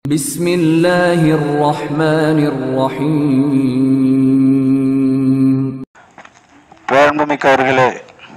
بسم الله الرحمن الرحيم பேரன்புமிக்கவர்களே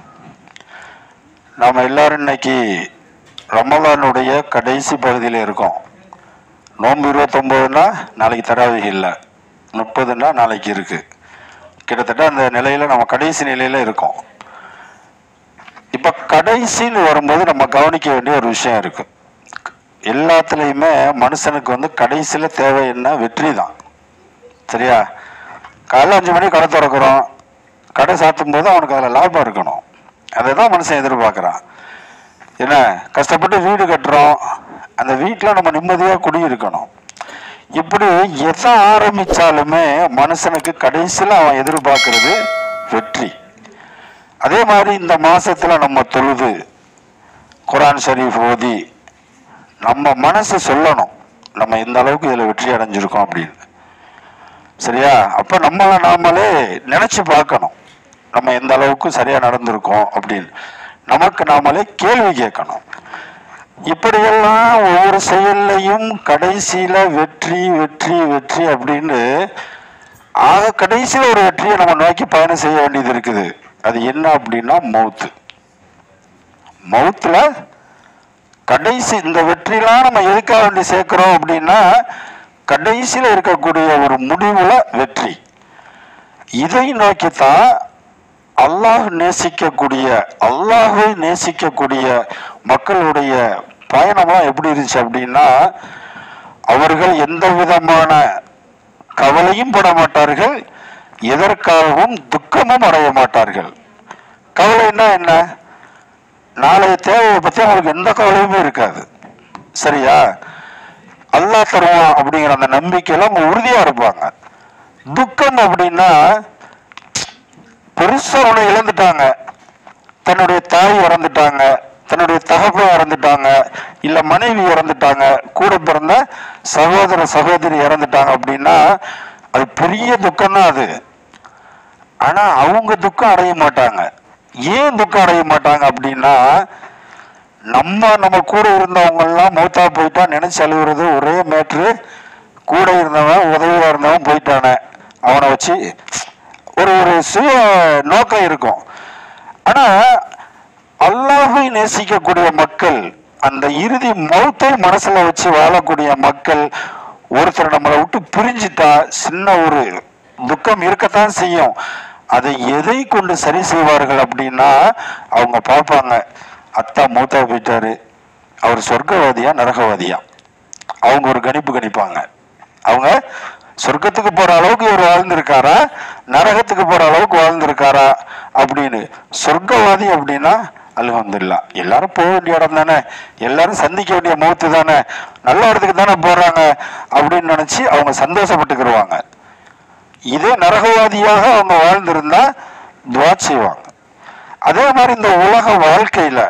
நாம் எல்லாரும் இன்னைக்கு ரமலானுடைய கடைசி பகுதியில் இருக்கோம் நோன்பு இருபத்தொம்போதுனா நாளைக்கு தராவிக இல்லை முப்பதுனா நாளைக்கு இருக்கு கிட்டத்தட்ட அந்த நிலையில் நம்ம கடைசி நிலையில் இருக்கோம் இப்போ கடைசின்னு வரும்போது நம்ம கவனிக்க வேண்டிய ஒரு விஷயம் இருக்கு எல்லாத்துலேயுமே மனுஷனுக்கு வந்து கடைசியில் தேவை என்ன வெற்றி தான் சரியா காலைல அஞ்சு மணிக்கு கடை திறக்கிறோம் கடை சாத்தும் போது அவனுக்கு அதில் லாபம் இருக்கணும் அதை தான் மனுஷன் எதிர்பார்க்குறான் என்ன கஷ்டப்பட்டு வீடு கட்டுறோம் அந்த வீட்டில் நம்ம நிம்மதியாக குடியிருக்கணும் இப்படி எதை ஆரம்பித்தாலுமே மனுஷனுக்கு கடைசியில் அவன் எதிர்பார்க்கறது வெற்றி அதே மாதிரி இந்த மாசத்துல நம்ம தொழுது குரான் ஷரீஃப் ஓதி நம்ம மனசு சொல்லணும் நம்ம இந்த அளவுக்கு இதில் வெற்றி அடைஞ்சிருக்கோம் அப்படின்னு சரியா அப்போ நம்மளை நாமளே நினைச்சு பார்க்கணும் நம்ம எந்த அளவுக்கு சரியா நடந்திருக்கோம் அப்படின்னு நமக்கு நாமளே கேள்வி கேட்கணும் இப்படியெல்லாம் ஒவ்வொரு செயல்லையும் கடைசியில வெற்றி வெற்றி வெற்றி அப்படின்னு ஆக கடைசியில் ஒரு வெற்றியை நம்ம நோக்கி பயணம் செய்ய வேண்டியது இருக்குது அது என்ன அப்படின்னா மவுத்து மவுத்துல கடைசி இந்த வெற்றிலாம் நம்ம எதுக்காக வேண்டி சேர்க்கிறோம் அப்படின்னா கடைசியில் இருக்கக்கூடிய ஒரு முடிவுல வெற்றி இதை நோக்கித்தான் அல்லாஹ் நேசிக்கக்கூடிய அல்லாஹை நேசிக்கக்கூடிய மக்களுடைய பயணம்லாம் எப்படி இருந்துச்சு அப்படின்னா அவர்கள் எந்த விதமான கவலையும் பட மாட்டார்கள் எதற்காகவும் துக்கமும் அடைய மாட்டார்கள் கவலைன்னா என்ன நாளைய தேவையை பற்றி அவங்களுக்கு எந்த கவலையுமே இருக்காது சரியா அல்லாஹ் தருவான் அப்படிங்கிற அந்த நம்பிக்கையில அவங்க உறுதியா இருப்பாங்க துக்கம் அப்படின்னா பெருசா ஒண்ணு இழந்துட்டாங்க தன்னுடைய தாய் இறந்துட்டாங்க தன்னுடைய தகப்பன் இறந்துட்டாங்க இல்ல மனைவி இறந்துட்டாங்க கூட பிறந்த சகோதர சகோதரி இறந்துட்டாங்க அப்படின்னா அது பெரிய துக்கம் தான் அது ஆனா அவங்க துக்கம் அடைய மாட்டாங்க ஏன் துக்கம் அடைய மாட்டாங்க அப்படின்னா நம்ம நம்ம கூட இருந்தவங்க எல்லாம் மௌத்தா போயிட்டா நினைச்சு அழுகுறது ஒரே மேட்ரு கூட இருந்தவன் உதவியா இருந்தவன் போயிட்டானே அவனை வச்சு ஒரு ஒரு சுய நோக்கம் இருக்கும் ஆனா அல்லாஹை நேசிக்கக்கூடிய மக்கள் அந்த இறுதி மௌத்தை மனசுல வச்சு வாழக்கூடிய மக்கள் ஒருத்தர் நம்மளை விட்டு பிரிஞ்சுட்டா சின்ன ஒரு துக்கம் இருக்கத்தான் செய்யும் அதை எதை கொண்டு சரி செய்வார்கள் அப்படின்னா அவங்க பார்ப்பாங்க அத்தா மூத்தா போயிட்டாரு அவர் சொர்க்கவாதியா நரகவாதியா அவங்க ஒரு கணிப்பு கணிப்பாங்க அவங்க சொர்க்கத்துக்கு போற அளவுக்கு இவர் வாழ்ந்திருக்காரா நரகத்துக்கு போற அளவுக்கு வாழ்ந்திருக்காரா அப்படின்னு சொர்க்கவாதி அப்படின்னா அல்ஹம்துலில்லாஹ் எல்லாரும் போக வேண்டிய இடம் தானே எல்லாரும் சந்திக்க வேண்டிய மௌத்து தானே நல்ல இடத்துக்கு தானே போறாங்க அப்படின்னு நினைச்சு அவங்க சந்தோஷப்பட்டுக்கிடுவாங்க இதே நரகவாதியாக அவங்க வாழ்ந்திருந்தா துவா செய்வாங்க அதே மாதிரி இந்த உலக வாழ்க்கையில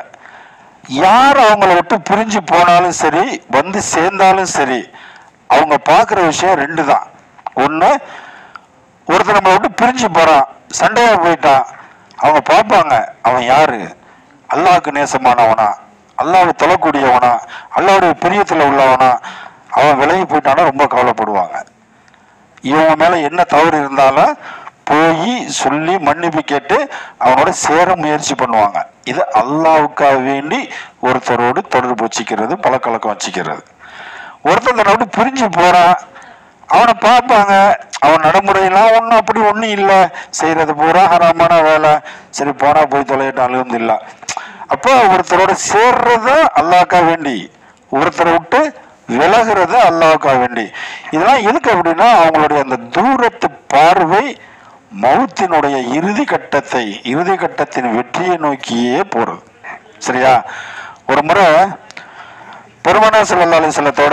யார் அவங்கள விட்டு பிரிஞ்சு போனாலும் சரி வந்து சேர்ந்தாலும் சரி அவங்க பார்க்குற விஷயம் ரெண்டு தான் ஒன்று ஒருத்தர் நம்மளை விட்டு பிரிஞ்சு போறான் சண்டையா போயிட்டான் அவங்க பார்ப்பாங்க அவன் யாரு அல்லாஹ்வுக்கு நேசமானவனா அல்லாஹ்வை தொழக்கூடியவனா அல்லாஹ்வுடைய பிரியத்தில் உள்ளவனா அவன் விலகி போயிட்டானா ரொம்ப கவலைப்படுவாங்க இவங்க மேல என்ன தவறு இருந்தாலும் போய் சொல்லி மன்னிப்பு கேட்டு அவனோட சேர முயற்சி பண்ணுவாங்க இது அல்லாவுக்காக வேண்டி ஒருத்தரோடு தொடர்பு வச்சுக்கிறது பழக்கழக்கம் வச்சுக்கிறது ஒருத்தன் தன்னை விட்டு பிரிஞ்சு போறான் அவனை பார்ப்பாங்க அவன் நடைமுறையெல்லாம் ஒன்றும் அப்படி ஒன்றும் இல்லை செய்யறது பூரா ஹராமான வேலை சரி போனா போய் தொலையிட்டு அழுகுந்து இல்லை அப்போ ஒருத்தரோட சேர்றத அல்லாக்கா வேண்டி ஒருத்தரை விட்டு விலகிறது அல்லாவுக்காக வேண்டி இதெல்லாம் எதுக்கு அப்படின்னா அவங்களுடைய அந்த தூரத்து பார்வை மௌத்தினுடைய இறுதி கட்டத்தை இறுதி கட்டத்தின் வெற்றியை நோக்கியே போறது சரியா ஒரு முறை பெருமனா சல்லா அலிஸ்லத்தோட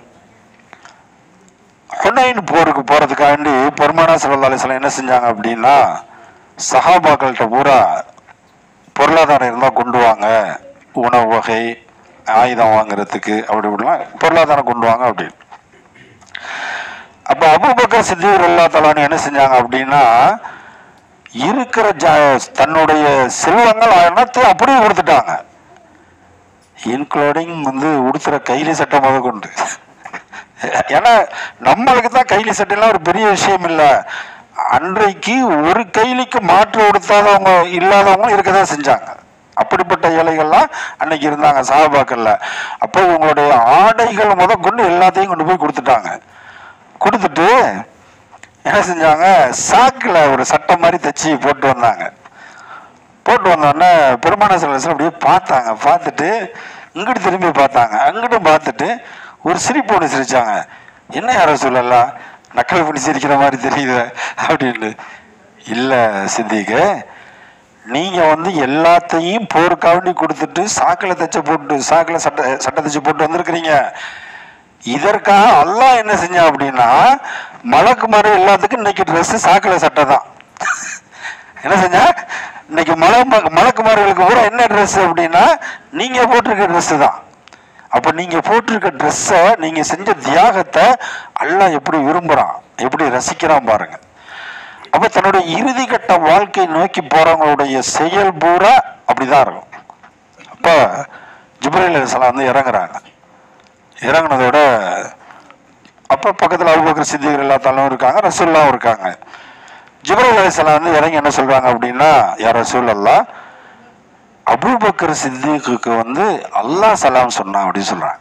ஹுனைன் போருக்கு போறதுக்காண்டி பெருமானா சல்லா அலிஸ்லாம் என்ன செஞ்சாங்க அப்படின்னா சஹாபாக்கள்கிட்ட பூரா பொருளாதாரம் இருந்தால் கொண்டு வாங்க உணவு வகை ஆயுதம் வாங்குறதுக்கு அப்படி இப்படிலாம் பொருளாதாரம் கொண்டு வாங்க அப்படின்னு அப்போ அபுபக்கர் சித்திகர் அல்லா தலான்னு என்ன செஞ்சாங்க அப்படின்னா இருக்கிற ஜ- தன்னுடைய செல்வங்கள் அனைத்தையும் அப்படியே கொடுத்துட்டாங்க இன்க்ளூடிங் வந்து உடுத்துற கைலி சட்டை முத கொண்டு ஏன்னா நம்மளுக்கு தான் கைலி சட்டைலாம் ஒரு பெரிய விஷயம் இல்லை அன்றைக்கு ஒரு கைலிக்கு மாற்று கொடுத்தாதவங்க இல்லாதவங்க இருக்க தான் செஞ்சாங்க அப்படிப்பட்ட ஏழைகள்லாம் அன்னைக்கு இருந்தாங்க சாபாக்கள்ல அப்போ இவங்களுடைய ஆடைகள் முத கொண்டு எல்லாத்தையும் கொண்டு போய் கொடுத்துட்டாங்க கொடுத்துட்டு என்ன செஞ்சாங்க சாக்கில் ஒரு சட்டை மாதிரி தைச்சி போட்டு வந்தாங்க போட்டு வந்தோடனே பெருமான சிலர் அப்படியே பார்த்தாங்க பார்த்துட்டு இங்கிட்டு திரும்பி பார்த்தாங்க அங்கிட்டும் பார்த்துட்டு ஒரு சிரிப்பு ஒன்று சிரிச்சாங்க என்ன யாரோ சொல்லலாம் நக்கல் பண்ணி சிரிக்கிற மாதிரி தெரியுது அப்படின்னு இல்லை சித்திக்கு நீங்கள் வந்து எல்லாத்தையும் போருக்காண்டி கொடுத்துட்டு சாக்கில் தைச்ச போட்டு சாக்கில் சட்டை சட்டை தைச்சு போட்டு வந்திருக்கிறீங்க இதற்காக அல்லாஹ் என்ன செஞ்சான் அப்படின்னா மலக்கு மாதிரி எல்லாத்துக்கும் இன்னைக்கு ட்ரெஸ் சாக்கில் சட்டை தான் என்ன செஞ்சா இன்னைக்கு மலை மலக்குமார்களுக்கு பூரா என்ன ட்ரெஸ் அப்படின்னா நீங்க போட்டிருக்க ட்ரெஸ் தான் அப்ப நீங்க போட்டிருக்க ட்ரெஸ்ஸை நீங்க செஞ்ச தியாகத்தை அல்லாஹ் எப்படி விரும்புறான் எப்படி ரசிக்கிறான் பாருங்க அப்ப தன்னுடைய இறுதி கட்ட வாழ்க்கை நோக்கி போறவங்களுடைய செயல் பூரா அப்படிதான் இருக்கும் அப்ப ஜிப்ரேல் அலிஸ்லாம் வந்து இறங்குறாங்க இறங்குனதோட அப்ப பக்கத்துல அபுபக்கர் சித்திகர் எல்லாத்தாலும் இருக்காங்க ரசூல்லாவும் இருக்காங்க ஜிப்ரேல் அலிஸ்லாம் வந்து இறங்கி என்ன சொல்றாங்க அப்படின்னா யார் ரசூல் அல்லா அபூபக்கர் சித்திக்கு வந்து அல்லாஹ் சலாம் சொன்னான் அப்படின்னு சொல்றாங்க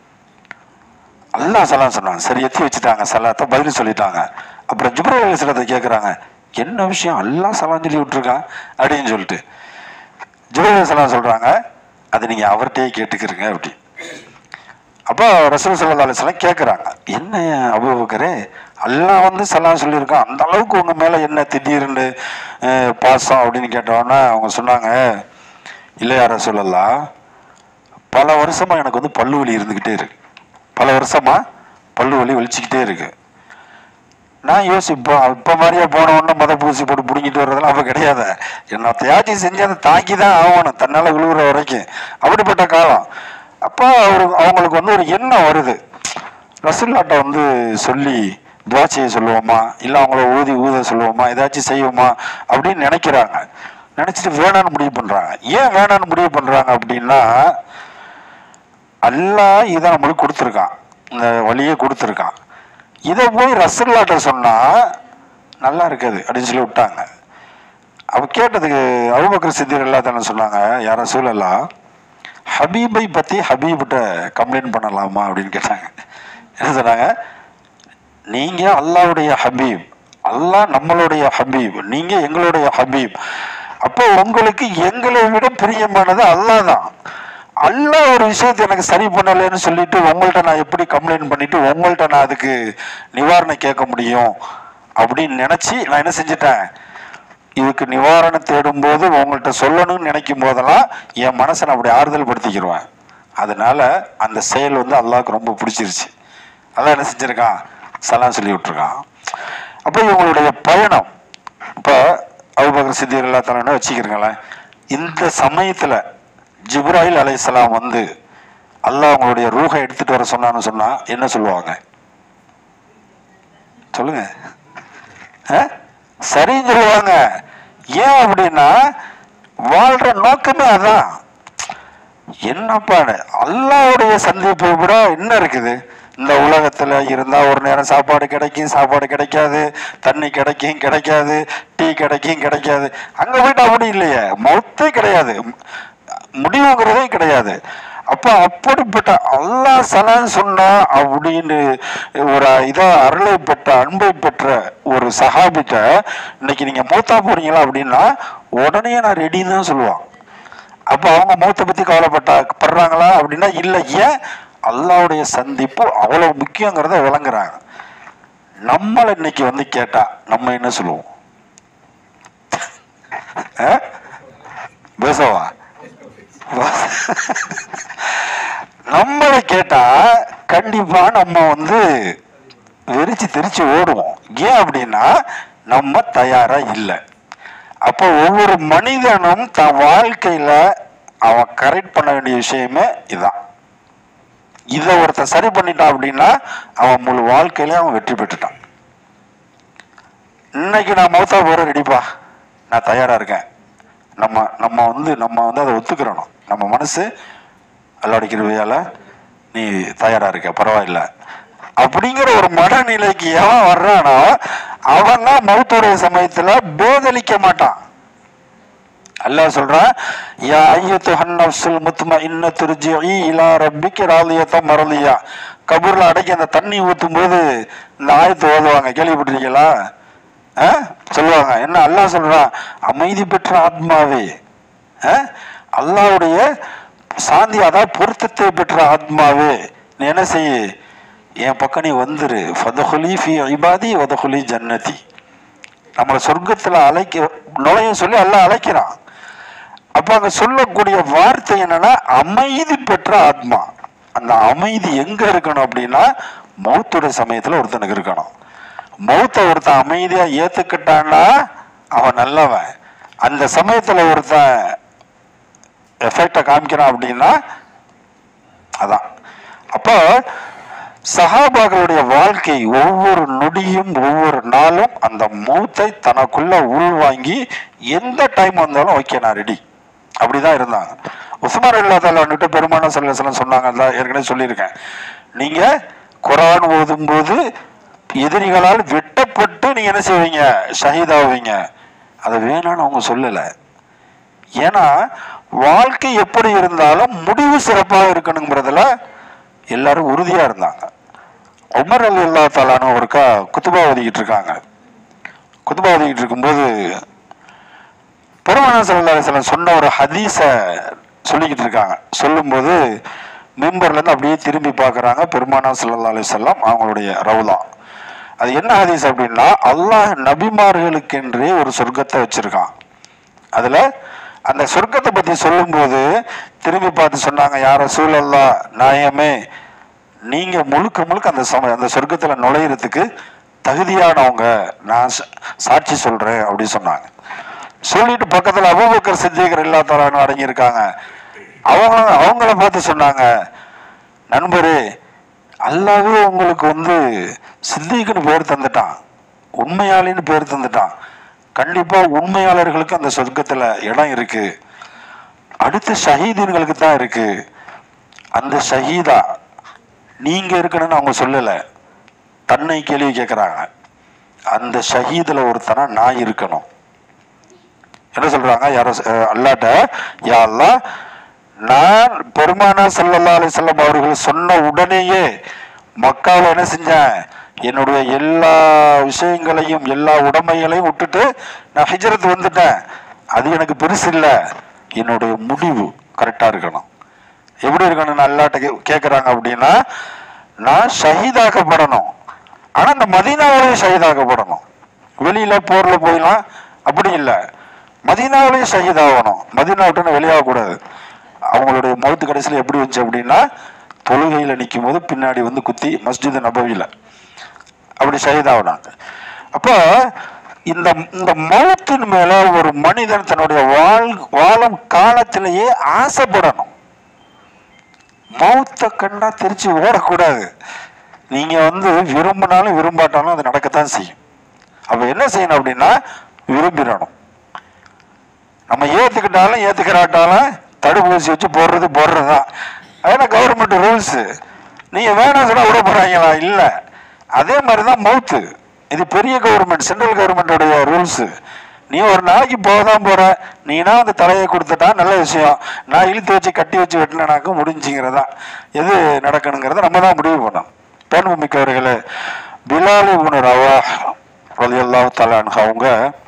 அல்லாஹ் சலாம் சொன்னாங்க சரி எத்தி வச்சுட்டாங்க சலாத்தை பதில் சொல்லிட்டாங்க அப்புறம் ஜிப்ரேல் அலிஸ்லத்தை கேட்குறாங்க என்ன விஷயம் அல்லாஹ் சலாம் சொல்லி விட்டுருக்கான் அப்படின்னு சொல்லிட்டு ஜிப்ரேல் சலாம் சொல்றாங்க அது நீங்க அவர்கிட்டயே கேட்டுக்கிறீங்க அப்படி அப்போ ரசூல் சல்லா அலிஸ்லாம் கேட்குறாங்க என்ன அபூபக்கரே அல்லாஹ் வந்து சலாம் சொல்லியிருக்கான் அந்த அளவுக்கு உங்க மேல என்ன திடீர்னு அஹ், பாசம் அப்படின்னு கேட்டோன்னா அவங்க சொன்னாங்க இல்லையா ரசூலல்லா பல வருஷமா எனக்கு வந்து பல்லு வலி இருந்துக்கிட்டே இருக்கு பல வருஷமா பல்லு வலி வலிச்சுக்கிட்டே இருக்கு நான் யோசிப்போம் இப்போ மாதிரியே போன உடனே மத பூசி போட்டு பிடிங்கிட்டு வர்றதெல்லாம் அப்போ கிடையாது என்ன தியாச்சி செஞ்சு அதை தாக்கி தான் ஆகணும் தன்னால் விழுவுற வரைக்கும் அப்படிப்பட்ட காலம் அப்போ அவரு அவங்களுக்கு வந்து ஒரு எண்ணம் வருது ரசுல்லாட்ட வந்து சொல்லி துவா செய்ய சொல்லுவோமா இல்லை அவங்கள ஊதி ஊத சொல்லுவோமா ஏதாச்சும் செய்வோமா அப்படின்னு நினைக்கிறாங்க நினச்சிட்டு வேணான்னு முடிவு பண்ணுறாங்க ஏன் வேணான்னு முடிவு பண்ணுறாங்க அப்படின்னா அல்லாஹ் இதை நம்மளுக்கு கொடுத்துருக்கான் இந்த வழியை கொடுத்துருக்கான் இதை போய் ரசல்லாட்ட சொன்னா நல்லா இருக்காது அப்படின்னு சொல்லி விட்டாங்க அவ கேட்டதுக்கு அபுபக்கர் சித்திர் எல்லாத்தான சொன்னாங்க யார சூழலாம் ஹபீபை பத்தி ஹபீப்கிட்ட கம்ப்ளைண்ட் பண்ணலாமா அப்படின்னு கேட்டாங்க என்ன சொன்னாங்க நீங்க அல்லாவுடைய ஹபீப் அல்லாஹ் நம்மளுடைய ஹபீப் நீங்க எங்களுடைய ஹபீப் அப்போ உங்களுக்கு எங்களை விட பிரியமானது அல்லாஹ் தான் அல்லாஹ் ஒரு விஷயத்தை எனக்கு சரி பண்ணலைன்னு சொல்லிட்டு உங்கள்கிட்ட நான் எப்படி கம்ப்ளைண்ட் பண்ணிட்டு உங்கள்கிட்ட நான் அதுக்கு நிவாரணம் கேட்க முடியும் அப்படின்னு நினைச்சு நான் என்ன செஞ்சிட்டேன் இதுக்கு நிவாரணம் தேடும் போது உங்கள்கிட்ட சொல்லணும்னு நினைக்கும் போதெல்லாம் என் மனசை நான் அப்படி ஆறுதல் படுத்திக்கிடுவேன் அதனால அந்த செயல் வந்து அல்லாஹ்க்கு ரொம்ப பிடிச்சிருச்சு அதான் என்ன செஞ்சிருக்கான் சலாம் சொல்லி விட்டுருக்கான் அப்போ இவங்களுடைய பயணம் இப்போ அபுபக்கர் சித்தியர் எல்லா தலைவனை வச்சுக்கிறீங்களேன் இந்த சமயத்தில் ஜிப்ராஹில் அலைஹிஸ்ஸலாம் வந்து அல்லாஹ் அவங்களுடைய ரூஹை எடுத்துட்டு வர சொன்னான்னு சொன்னா என்ன சொல்லுவாங்க சொல்லுங்க ஆ? சரின்னு சொல்லுவாங்க ஏன் அப்படின்னா வாழ்ற நோக்கமே அதான் என்னப்பா அல்லாவுடைய சந்திப்பை விட என்ன இருக்குது இந்த உலகத்துல இருந்தா ஒரு நேரம் சாப்பாடு கிடைக்கும் சாப்பாடு கிடைக்காது தண்ணி கிடைக்கும் கிடைக்காது டீ கிடைக்கும் கிடைக்காது அங்க போயிட்டு அப்படி இல்லையே மொத்தே கிடையாது முடிவுங்கிறதே கிடையாது அப்ப அப்படிப்பட்ட அல்லாஹ் சலான் சொன்னா அப்படின்னு ஒரு இதை அருளை பெற்ற அன்பை பெற்ற ஒரு சஹாபிட்ட இன்னைக்கு நீங்க மூத்தா போறீங்களா அப்படின்னா உடனே நான் ரெடின்னு தான் சொல்லுவான் அப்போ அவங்க மௌத்தை பத்தி கவலைப்பட்டா படுறாங்களா அப்படின்னா இல்லை ஏன் அல்லாவுடைய சந்திப்பு அவ்வளவு முக்கியங்கிறத விளங்குறாங்க நம்மளை இன்னைக்கு வந்து கேட்டா நம்ம என்ன சொல்லுவோம் ஆ? பேசவா நம்மளை கேட்டா கண்டிப்பா நம்ம வந்து வெறிச்சு தெரிச்சு ஓடுவோம் ஏன் அப்படின்னா நம்ம தயாரா இல்லை அப்போ ஒவ்வொரு மனிதனும் தன் வாழ்க்கையில அவன் கரெக்ட் பண்ண வேண்டிய விஷயமே இதான் இதை ஒருத்தன் சரி பண்ணிட்டான் அப்படின்னா அவன் முழு வாழ்க்கையில அவன் வெற்றி பெற்றுட்டான் இன்னைக்கு நான் மௌத்தா போற ரெடிப்பா நான் தயாரா இருக்கேன் நம்ம நம்ம வந்து நம்ம வந்து அதை ஒத்துக்கிறணும் நம்ம மனசு அல்லாடிக்கிற வேலை நீ தயாரா இருக்க பரவாயில்ல அப்படிங்கிற ஒரு மனநிலைக்கு எவன் வர்றானோ அவன் தான் மௌத்துடைய சமயத்துல பேதலிக்க மாட்டான் அல்லாஹ் சொல்றான் யா ஐயத்துஹன் நஃப்ஸுல் முத்மஇன்ன துர்ஜிஇ இலா ரப்பிக்க ராலியத்தம் மரலியா கபூர்ல அடக்கி அந்த தண்ணி ஊத்தும் போது இந்த ஆயத்தை ஓதுவாங்க கேள்விப்பட்டிருக்கீங்களா ஆ? சொல்லுவாங்க என்ன அல்லாஹ் சொல்றான் அமைதி பெற்ற ஆத்மாவே ஆ? அல்லாஹ்வுடைய சாந்தி அதாவது பொருத்தத்தை பெற்ற ஆத்மாவே நீ என்ன செய்ய என் பக்கம் நீ வந்துரு ஃபதஹுலி ஃபி இபாதி வதஹுலி ஜன்னதி நம்மளை சொர்க்கத்துல அழைக்க நுழைய சொல்லி எல்லாம் அழைக்கிறான் அப்ப அங்க சொல்லக்கூடிய வார்த்தை என்னன்னா அமைதி பெற்ற ஆத்மா அந்த அமைதி எங்க இருக்கணும் அப்படின்னா மௌத்துடைய சமயத்துல ஒருத்தனுக்கு இருக்கணும் மௌத்த ஒருத்தன் அமைதியா ஏத்துக்கிட்டான்னா அவன் நல்லவன் அந்த சமயத்துல ஒருத்தன் எஃபெக்டை காமிக்கிறான் அப்படின்னா அதான் அப்போ சஹாபாக்களுடைய வாழ்க்கை ஒவ்வொரு நொடியும் ஒவ்வொரு நாளும் அந்த மௌத்தை தனக்குள்ள உள்வாங்கி எந்த டைம் வந்தாலும் ஓகே நான் ரெடி அப்படிதான் இருந்தாங்க உஸ்மான் இல்லாதால வந்துட்டு பெருமான சொல்ல சொன்னாங்க அதான் ஏற்கனவே சொல்லியிருக்கேன் நீங்க குரான் ஓதும்போது எதிரிகளால் வெட்டப்பட்டு நீங்க என்ன செய்வீங்க ஷஹீதாவீங்க அதை வேணான்னு அவங்க சொல்லலை ஏன்னா வாழ்க்கை எப்படி இருந்தாலும் முடிவு சிறப்பாக இருக்கணுங்கிறதுல எல்லாரும் உறுதியா இருந்தாங்க உமர் அலி அல்லா தாலான ஒருக்கா குத்துபா ஓதிக்கிட்டு இருக்காங்க குத்துபா ஓதிக்கிட்டு இருக்கும்போது பெருமானா சல்லா அலிஸ்லாம் சொன்ன ஒரு ஹதீஸை சொல்லிக்கிட்டு இருக்காங்க சொல்லும்போது மெம்பர்ல இருந்து அப்படியே திரும்பி பார்க்கறாங்க பெருமானா சல்லா அலிஸ்லாம் அவங்களுடைய ரவுலா அது என்ன ஹதீஸ் அப்படின்னா அல்லாஹ் நபிமார்களுக்கென்றே ஒரு சொர்க்கத்தை வச்சிருக்கான் அதுல அந்த சொர்க்கத்தை பத்தி சொல்லும்போது திரும்பி பார்த்து சொன்னாங்க யார சூழல்லா நாயமே நீங்க முழுக்க முழுக்க அந்த சம அந்த சொர்க்கத்துல நுழையிறதுக்கு தகுதியானவங்க நான் ச- சாட்சி சொல்றேன் அப்படி சொன்னாங்க சொல்லிட்டு பக்கத்துல அபூபக்கர் சித்திகர் இல்லா தரான்னு அடங்கியிருக்காங்க அவங்க அவங்கள பார்த்து சொன்னாங்க நண்பரே அல்லாவே உங்களுக்கு வந்து சித்திக்குன்னு பேர் தந்துட்டான் உண்மையாளின்னு பேர் தந்துட்டான் கண்டிப்பா உண்மையாளர்களுக்கு அந்த சொர்க்கத்துல இடம் இருக்கு அடுத்த ஷஹீதுங்களுக்கு தான் இருக்கு அந்த ஷஹீதா நீங்க இருக்கணும்னு அவங்க சொல்லல தன்னை கேள்வி கேட்கறாங்க அந்த ஷஹீதுல ஒருத்தனா நான் இருக்கணும் என்ன சொல்றாங்க யாரோ அஹ், அல்லாட்ட யா அல்லாஹ் நான் பெருமானா ஸல்லல்லாஹு அலைஹி வஸல்லம் அவர்கள் சொன்ன உடனேயே மக்காவில் என்ன செஞ்சேன் என்னுடைய எல்லா விஷயங்களையும் எல்லா உடைமைகளையும் விட்டுட்டு நான் ஹிஜ்ரத் வந்துட்டேன் அது எனக்கு பெருசு இல்லை என்னுடைய முடிவு கரெக்டா இருக்கணும் எப்படி இருக்கணும் அல்லாட்ட கே கேட்குறாங்க அப்படின்னா நான் ஷஹீதாக்கப்படணும் ஆனா இந்த மதீனாவிலையும் ஷஹீதாக்கப்படணும் வெளியில போர்ல போயிடலாம் அப்படி இல்லை மதீனாவிலையும் ஷஹீதாகணும் மதீனா விட்டு வெளியாகக்கூடாது அவங்களுடைய மௌத்து கடைசியில் எப்படி வந்துச்சு அப்படின்னா தொழுகையில் நிற்கும் போது பின்னாடி வந்து குத்தி மஸ்ஜித் நபவியில் அப்படி ஷஹீதாகினாங்க அப்போ இந்த இந்த மௌத்தின் மேல ஒரு மனிதன் தன்னுடைய வாழ் வாழும் காலத்திலேயே ஆசைப்படணும் மௌத்தை கண்டா திருச்சி ஓடக்கூடாது நீங்க வந்து விரும்பினாலும் விரும்பாட்டாலும் அது நடக்கத்தான் செய்யும் அப்ப என்ன செய்யணும் அப்படின்னா விரும்பிடணும் நம்ம ஏத்துக்கிட்டாலும் ஏத்துக்கிறாட்டாலும் தடுப்பூசி வச்சு போடுறது போடுறது தான் அதெல்லாம் கவர்மெண்ட் ரூல்ஸ் நீங்க வேணாம் சொன்னா விட போறாங்களா இல்ல அதே மாதிரி தான் மவுத்து இது பெரிய கவர்மெண்ட் சென்ட்ரல் கவர்மெண்டோடைய ரூல்ஸ் நீ ஒரு நாளைக்கு போக தான் போற நீனா அந்த தலையை கொடுத்துட்டா நல்ல விஷயம் நான் இழுத்து வச்சு கட்டி வச்சு வெட்டினாக்க முடிஞ்சுங்கிறதா எது நடக்கணுங்கிறத நம்ம தான் முடிவு பண்ணோம் பேன்பு மிக்கவர்களே பிலாலி உணர் அவா ரலியல்லாஹு தஆலா அன்ஹு அவங்க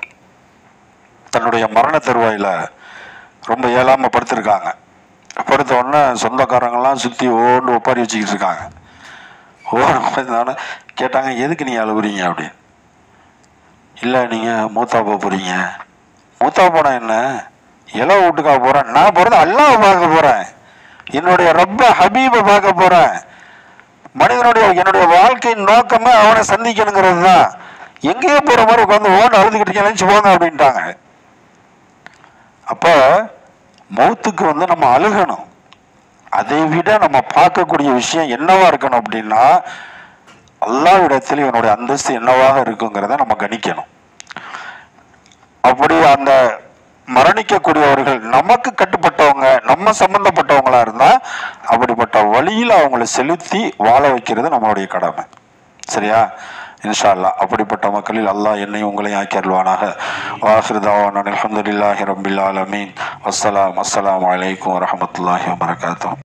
தன்னுடைய மரண தருவாயில ரொம்ப ஏழாம படுத்திருக்காங்க படுத்த உடனே சொந்தக்காரங்கெல்லாம் சுற்றி ஓண்டு ஒப்பாரி வச்சுக்கிட்டு இருக்காங்க ஓட கேட்டாங்க எதுக்கு நீ அழுகுறீங்க அப்படின்னு இல்லை நீங்கள் மூத்தா போக போகிறீங்க மூத்தா போனா என்ன இலை வீட்டுக்கா போகிறேன் நான் போகிறது அல்லாவை பார்க்க போகிறேன் என்னுடைய ரப்ப ஹபீபை பார்க்க போகிறேன் மனிதனுடைய என்னுடைய வாழ்க்கையின் நோக்கமே அவனை சந்திக்கணுங்கிறது தான் எங்கேயோ போகிற மாதிரி உட்காந்து ஓன் அழுதுகிட்டு இருக்கேன் நினச்சி போங்க அப்படின்ட்டாங்க அப்போ மௌத்துக்கு வந்து நம்ம அழுகணும் அதை விட நம்ம பார்க்கக்கூடிய விஷயம் என்னவா இருக்கணும் அப்படின்னா அல்லாவிடத்தில் இவனுடைய அந்தஸ்து என்னவாக இருக்குங்கிறத நம்ம கணிக்கணும் அப்படி அந்த மரணிக்கக்கூடியவர்கள் நமக்கு கட்டுப்பட்டவங்க நம்ம சம்பந்தப்பட்டவங்களா இருந்தா அப்படிப்பட்ட வழியில் அவங்களை செலுத்தி வாழ வைக்கிறது நம்மளுடைய கடமை சரியா இன்ஷா அல்லாஹ் அப்படிப்பட்ட மக்களில் அல்லாஹ் என்னையும் உங்களையும் ஆக்கி அருள்வானாக வாஹிருதாவான் அலமதுல்லாஹி ரபில் ஆலமீன் அஸ்ஸலாம் அஸ்ஸலாமு அலைக்கும் வரஹமத்துல்லாஹி வபரகாத்துஹு